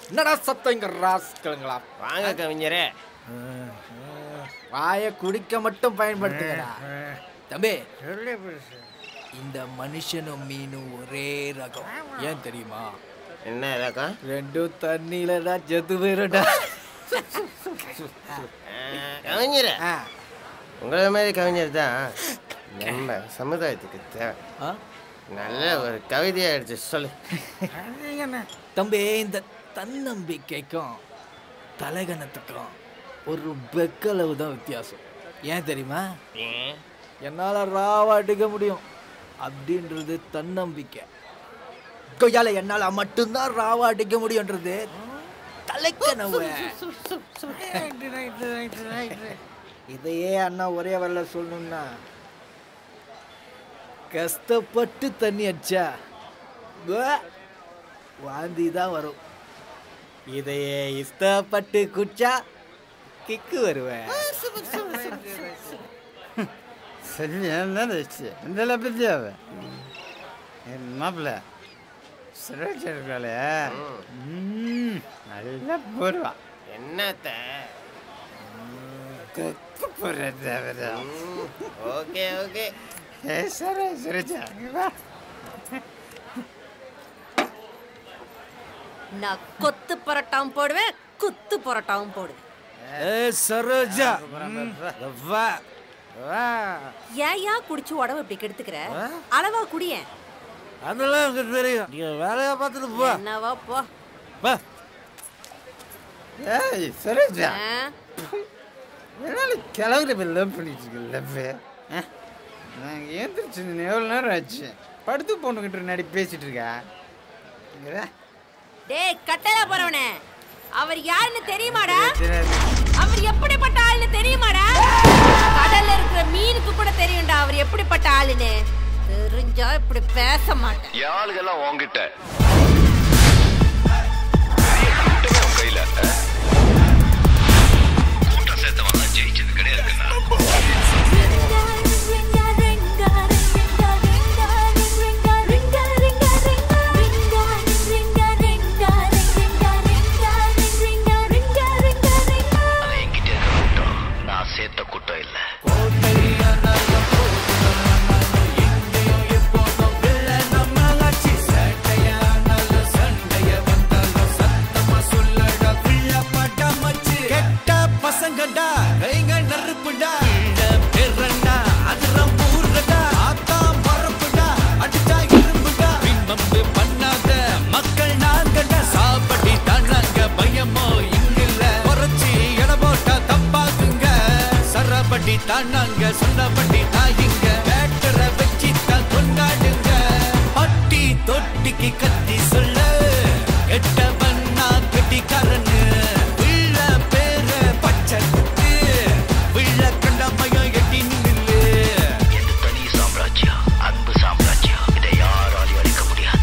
என்னடா சத்தம் இங்க ராஸ்கலுங்களா வாங்க கவிஞரே வாயை குடிக்க மட்டும் பயன்படுத்துங்கடா தம்பி இந்த மனுஷனும் மீனும் ஒரே ரகம் ஏன் தெரியுமா என்ன ரகம் ரெண்டும் தண்ணியில தான் செத்து போயிடும்டா கவிஞரே ஆ. உங்களை மாதிரி கவிஞர் தான் நம்ம சமுதாயத்துக்கு தேவை ஆ? நல்ல ஒரு கவிதையா எடுத்து சொல்லு தம்பி இந்த தன்னம்பிக்கைக்கும் தலைகணத்துக்கும் ஒரு பெக்களவு தான் வித்தியாசம் ஏன் தெரியுமா ஏன் என்னால் ராவா அடிக்க முடியும் அப்படின்றது தன்னம்பிக்கை கொய்யால என்னால் மட்டும்தான் ராவா அடிக்க முடியுன்றது தலைக்கனவு இதையே அண்ணா ஒரே வரல சொல்லணும்னா கஷ்டப்பட்டு தண்ணி அடிச்சா உவ்வே, வாந்தி தான் வரும் இதையே இஷ்டப்பட்டு குடிச்சா கிக்கு வருவேன் சரியான வச்சு இந்த பத்தியாவ என் மாப்பிள்ள சுரேஷ் இருக்காளே ம், நல்லா போடுவா என்னத்த கத்து போடுற ஓகே ஓகே ஏ சரே சுரேஷா இங்க வா நான் கொத்து பரோட்டாவும் போடுவேன் குத்து பரோட்டாவும் போடுவேன் ஏ சரோஜா வா வா ஏயா குடிச்சு உடம்பு இப்படி கெடுத்துக்கிற அளவா குடியேன் அதெல்லாம் எனக்கு தெரியும் நீ வேலையா பார்த்துட்டு போ என்னவா போ வா ஏய் சுரேஷா ஆ? என்னால கிளவுற போய் லவ் பண்ணிட்டு இருக்க லவ் நாங்கள் ஏந்திரிச்சு எவ்வளோ நேரம் ஆச்சு படுத்து பொண்ணுக்கிட்ட நடி பேசிட்டு இருக்கா இங்க வா. டேய் கட்டலா போறவனே அவர் யாருன்னு தெரியுமாடா தெரியாது. அவர் எப்படிப்பட்ட ஆளுன்னு தெரியுமாடா கடல்ல இருக்கிற மீனுக்கு கூட தெரியும்டா அவர் எப்படிப்பட்ட ஆளுன்னு தெரிஞ்சா இப்படி பேச மாட்டேன் என் ஆளுகெல்லாம் உன்கிட்ட பெரிய கூட்டமே உன் கையில ஆ? கூட்டம் சேர்த்தவன் தான் ஜெயிச்சது கிடையாதுன்னா அதை என்கிட்ட இருக்க கூட்டம் நான் சேர்த்த கூட்டம் இல்லை கெட்ட பசங்கடா கைங்க நெருப்புடா பெறண்டா அதுரம் ஊர்றடா ஆத்தாம் பரப்புடா அடிச்சா இரும்புடா பின்பம்பு பண்ணாத மக்கள் நாங்கடா சாப்படி தானாங்க பயமோ இங்கில்ல குறைச்சி எட போட்டா தப்பாக்குங்க சரபடி தானாங்க சொன்னபடி தாயிங்க பேட்டர வச்சு தான் கொண்டாடுங்க பட்டி தொட்டிக்கு கத்தி சொல்ல கெட்டவன் நான் கெட்டிக்காரன்னு உள்ள பேர பச்சை குத்து உள்ள கண்டமயம் எட்டி நில்லு எது தனி சாம்ராஜ்யம் அன்பு சாம்ராஜ்யம் இதை யாராலையும் அழிக்க முடியாது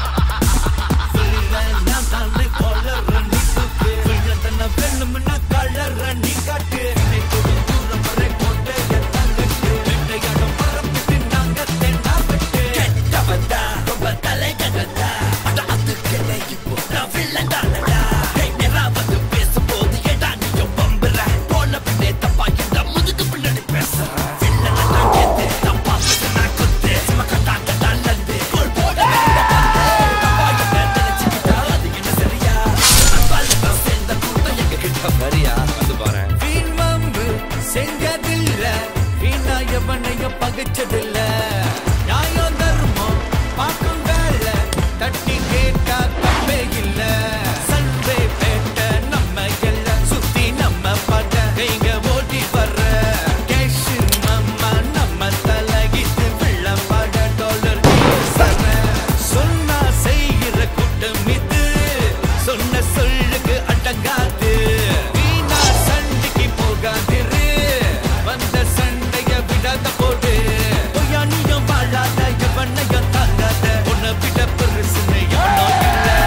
நான் தானே கொளற நீ தூக்கு உள்ள தன்னை வேணும்னா கலற நீ காட்டு என்னை கொடு தூரம் வரை கொண்டு எத்தங்கட்டு வேட்டையாடும் பரப்பிட்டு நாங்க தென்னா விட்டு கெட்டவன்டா ரொம்ப தலை கண்டா அட அதுக்கு இப்போ நான் வில்லண்டானடா கை நேரா வந்து பேசும்போது ஏடா நீயும் பம்புற போன பின்னே தப்பா இந்த முதுகு பின்னாடி பேசுற வில்லனை நான் கேத்து தப்பா பேசுனா குத்து சும்மா கட்டாங்க நல்லது கோல் போட தப்பா என்ன நினைச்சுக்கிட்டா அது என்ன சரியா அன்பால தான் சேர்ந்த கூட்டம் எங்க கிட்ட வரியா வந்து பாரு வீண் வம்பு செஞ்சதில்ல வீணா எவனையும் பகைச்சதில்ல நியாயம் தர்மம் பார்க்கும் வேலை தட்டி கேட்டா தப்பே இல்ல சண்டே பேட்ட நம்ம எல்லாம் சுத்தி நம்ம பட கைங்க ஓடி வர்ற கேஷ் நம்ம நம்ம தலைகிட்டு வெள்ள பட டாலர் சர சொன்னா செய்கிற கூட்டம் இது சொன்ன சொல்லுக்கு அடங்காது வீணா சண்டைக்கு போகாதிரு வந்த சண்டைய விடாத போடு பொய்யானியும் வாழாத எவனையும் தாங்காத உன்னை விட பெருசுன்னு எவனோ இல்ல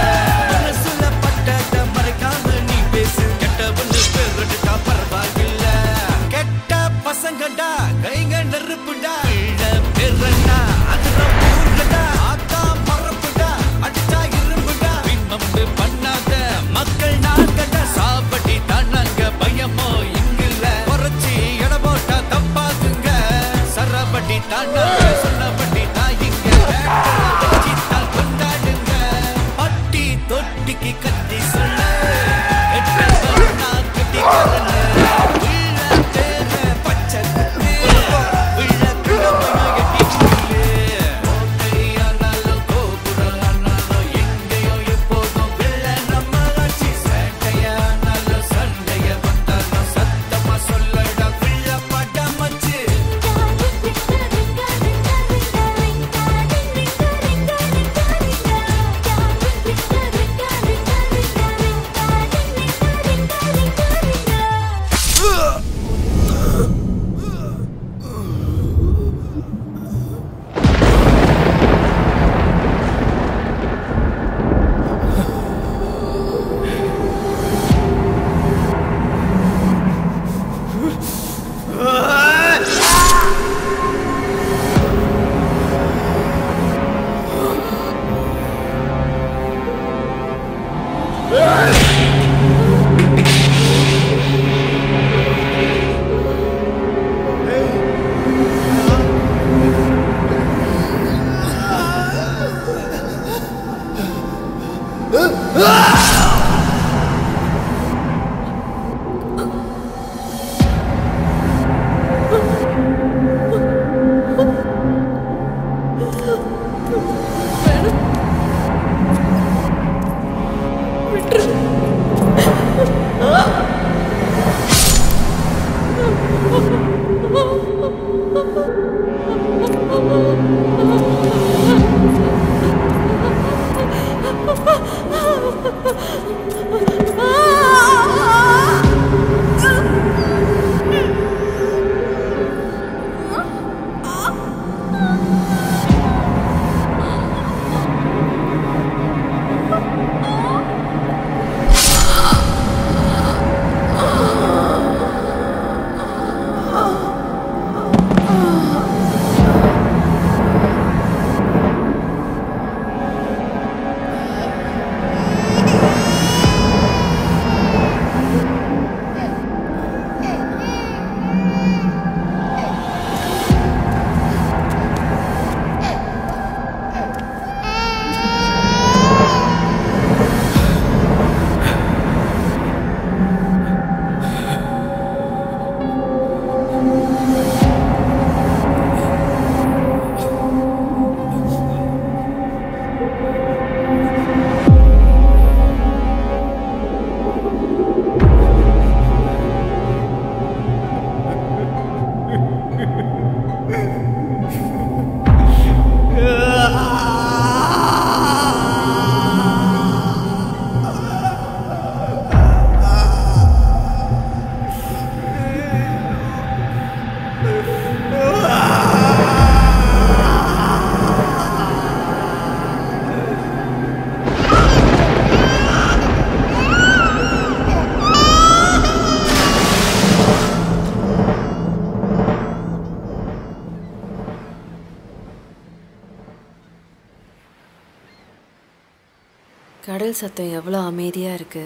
கடல் சத்தம் எவ்வளோ அமைதியாக இருக்கு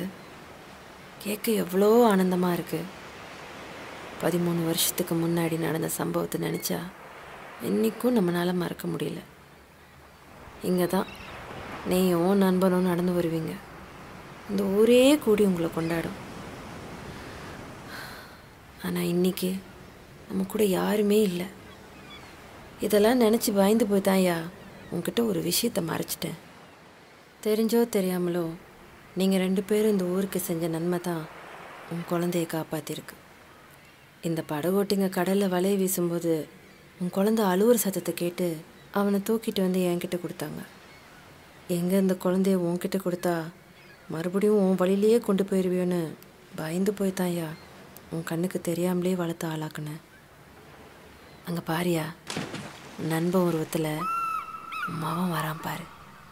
கேட்க எவ்வளோ ஆனந்தமாக இருக்கு பதிமூணு வருஷத்துக்கு முன்னாடி நடந்த சம்பவத்தை நினச்சா என்றைக்கும் நம்மளால் மறக்க முடியல இங்கே தான் நீயும் நண்பனும் நடந்து வருவீங்க இந்த ஊரே கூடி உங்களை கொண்டாடும் ஆனால் இன்னைக்கு நம்ம கூட யாருமே இல்லை இதெல்லாம் நினச்சி பயந்து போய் தான்யா உன்கிட்ட ஒரு விஷயத்த மறைச்சிட்டேன் தெரிஞ்சோ தெரியாமலோ நீங்கள் ரெண்டு பேரும் இந்த ஊருக்கு செஞ்ச நன்மை தான் உன் குழந்தைய காப்பாற்றிருக்கு இந்த படகோட்டிங்க கடலில் வலையை வீசும்போது உன் குழந்தை அழுவுற சத்தத்தை கேட்டு அவனை தூக்கிட்டு வந்து என்கிட்ட கொடுத்தாங்க எங்கே இந்த குழந்தைய உன்கிட்ட கொடுத்தா மறுபடியும் உன் வழியிலேயே கொண்டு போயிடுவியோன்னு பயந்து போய்த்தான்யா உன் கண்ணுக்கு தெரியாமலே வளர்த்து ஆளாக்குனேன் அங்கே பாரியா உன் நண்பன் உருவத்தில் உன் மவன் வரான் பாரு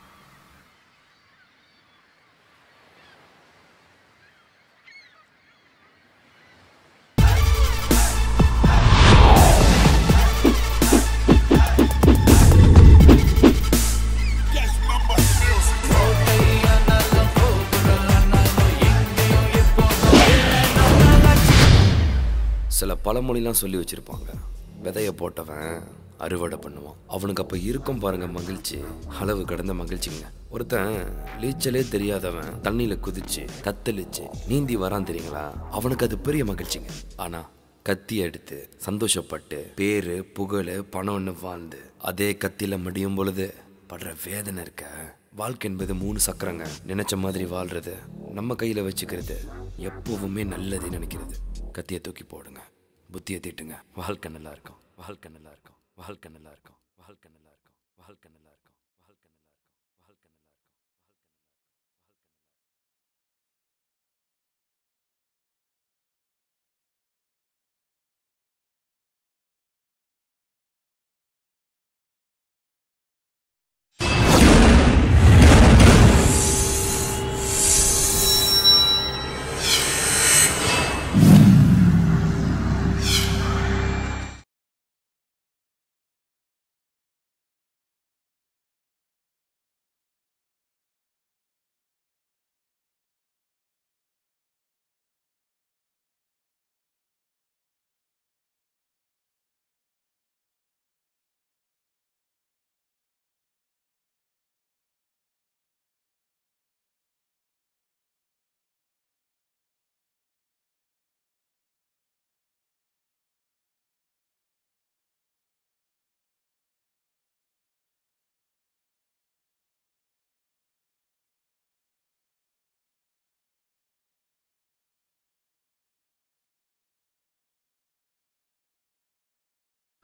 சில பழமொழிலாம் சொல்லி வச்சிருப்பாங்க விதைய போட்டவன் அறுவடை பண்ணுவான் அவனுக்கு அப்ப இருக்கும் பாருங்க மகிழ்ச்சி அளவு கடந்த மகிழ்ச்சிங்க ஒருத்தன் நீச்சலே தெரியாதவன் தண்ணியில குதிச்சு தத்தளிச்சு நீந்தி வரான் தெரியுங்களா அவனுக்கு அது பெரிய மகிழ்ச்சிங்க ஆனா கத்தி எடுத்து சந்தோஷப்பட்டு பேரு புகழ் பணம்னு வாழ்ந்து அதே கத்தியில முடியும் பொழுது படுற வேதனை இருக்க வாழ்க்கை என்பது மூணு சக்கரங்க நினைச்ச மாதிரி வாழ்றது நம்ம கையில வச்சுக்கிறது எப்பவுமே நல்லது நினைக்கிறது கத்தியை தூக்கி போடுங்க புத்தியை தீட்டுங்க வாழ்க்கை நல்லா இருக்கும் வாழ்க்கை நல்லா இருக்கும் வாழ்க்கை நல்லா இருக்கும் வாழ்க்கை நல்லா இருக்கும் வாழ்க்கை நல்லா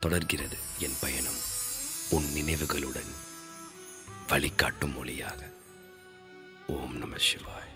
தொடர்கிறது என் பயணம் உன் நினைவுகளுடன் வழிகாட்டும் மொழியாக ஓம் நம சிவாய்